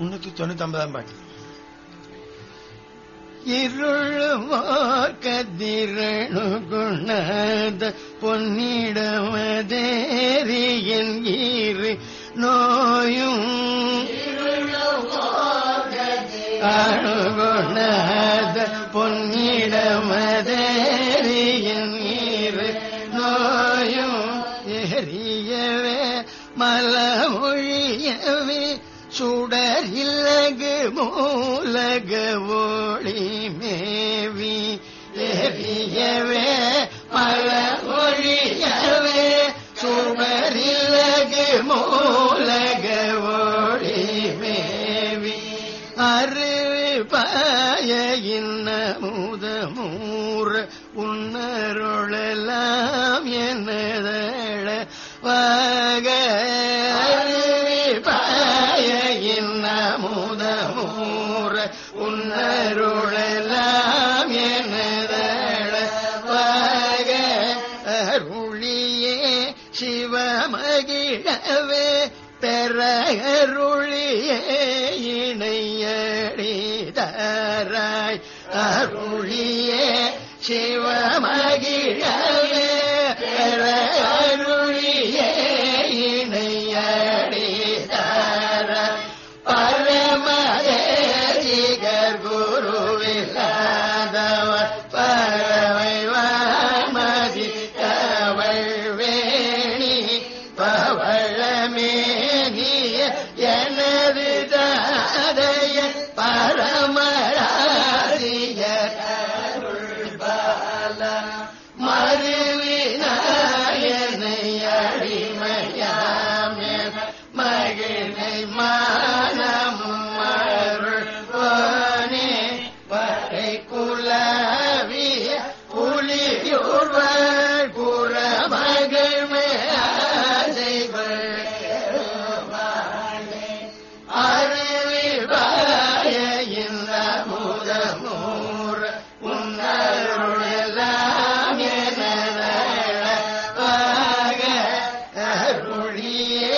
முன்னூத்தி தொண்ணூத்தி ஒன்பதாம் பாட்டு இருளுமோர் கதிரணு குணத பொன்னிடமதேரியன் இரு நோயும் அணுகுணத பொன்னிடமதேரியன் இரு நோயும் எரியவே மலமொழியவே சுடரில்லகு மூலக ஒளி மேவி எரியவே மலமொழியவே சுடரில்லகு மூலக ஒளி மேவி அறிவு பாய இன்ன முதமூர் உன்னருளெல்லாம் என்னதழ வாக அறிவு பாய இன்ன முதமூர் உன்னருளெல்லாம் என்னதழ வாக அருளியே சிவமகிழவே பெறருளியே இணையடிதாராய் அருளியே சிவமகிழவே பெறருளியே இணையடிதாராய் பரமதேசிகர் குருவில்லாதவர் பறவை வாமதி கவள் வேணி பவளமேனிய எனது தாதைய பரமராசிய அருள் பால மறுவினாயனை அடிமையாமே மகிழை மானமும் அருள் போனே பறை குலவிய புலியுள்வர் புறமகள் மேசைகள் அறிவிவாய இந்த முதமூர் உன்னருளெல்லாம் எனதழ அருளியே